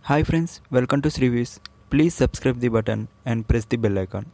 Hi friends, welcome to Srivis. Please subscribe the button and press the bell icon.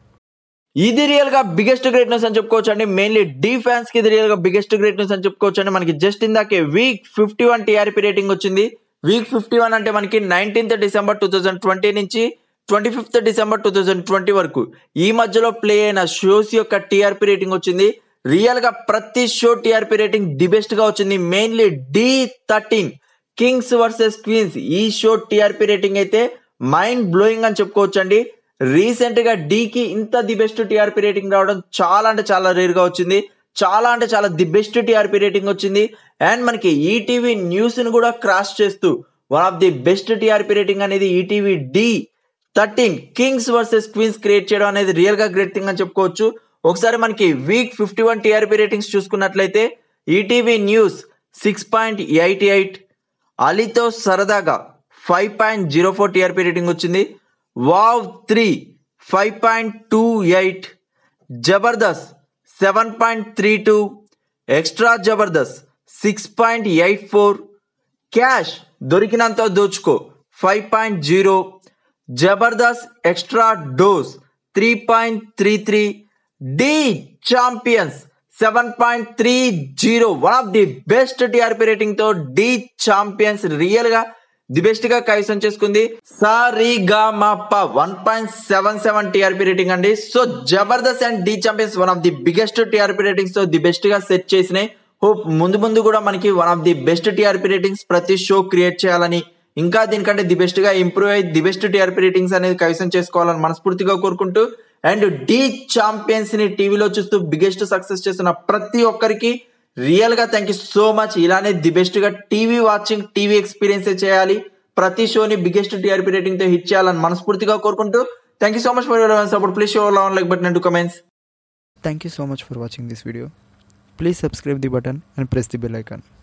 ఇది real గా biggest greatness అని చెప్పుకోవచ్చు అండి mainly D fans కి ఇది రియల్ గా బిగ్గెస్ట్ గ్రేట్నెస్ అని చెప్పుకోవచ్చు అండి మనకి జస్ట్ ఇందాకే week fifty one TRP rating వచ్చింది వీక్ ఫిఫ్టీ వన్ అంటే మనకి nineteenth December two thousand twenty నుంచి twenty fifth December two thousand twenty వరకు ఈ మధ్యలో ప్లే అయిన షోస్ యొక్క టీఆర్పీ రేటింగ్ వచ్చింది రియల్ గా ప్రతి show TRP rating the best గా వచ్చింది mainly the thirteen kings versus queens ఈ షో టీఆర్పీ రేటింగ్ అయితే మైండ్ బ్లోయింగ్ అని చెప్పుకోవచ్చు అండి రీసెంట్ గా డీకి ఇంత ది బెస్ట్ టీఆర్పీ రేటింగ్ రావడం చాలా అంటే చాలా రేర్ గా వచ్చింది చాలా అంటే చాలా ది బెస్ట్ టీఆర్పీ రేటింగ్ వచ్చింది అండ్ మనకి ఈటీవీ న్యూస్ ని కూడా క్రాస్ చేస్తూ one of the best TRP rating అనేది ETV the thirteen kings versus queens create చేయడం అనేది రియల్ గా గ్రేట్ థింగ్ అని చెప్పుకోవచ్చు ఒకసారి మనకి week fifty one TRP ratings చూసుకున్నట్లయితే ETV news six point eight eight అలీతో సరదాగా five point zero four TRP rating వచ్చింది wow three five point two eight Jabardasth seven point three two extra Jabardasth six point eight four cash Dorikinantha Dochuko five point zero Jabardasth extra dose three point three three the champions seven point three zero one of the best TRP rating తో the champions real గా the best గా కైవసం చేసుకుంది సారీగా మాప one point seven seven TRP rating అండి so Jabardasth and the champions one of the biggest TRP ratings తో the best గా సెట్ చేసినాయి హోప్ ముందు ముందు కూడా మనకి one of the best TRP ratings ప్రతి షో క్రియేట్ చేయాలని ఇంకా దీనికంటే ది బెస్ట్ గా ఇంప్రూవ్ అయ్యి ది బెస్ట్ టీఆర్పీ రేటింగ్స్ అనేది కైవసం చేసుకోవాలని మనస్ఫూర్తిగా కోరుకుంటూ అండ్ డి ఛాంపియన్స్ ని టీవీలో చూస్తూ బిగ్గెస్ట్ సక్సెస్ చేస్తున్న ప్రతి ఒక్కరికి రియల్ గా థ్యాంక్ యూ సో మచ్ ఇలానే ది బెస్ట్ గా టీవీ వాచింగ్ టీవీ ఎక్స్పీరియన్స్ చేయాలి ప్రతి షోని బిగ్గెస్ట్ టీఆర్పీ రేటింగ్ తో హిట్ చేయాలని మనస్ఫూర్తిగా కోరుకుంటూ thank you so much for your support please show like button to comments Thank you so much for watching this video. Please subscribe the button and press the bell icon.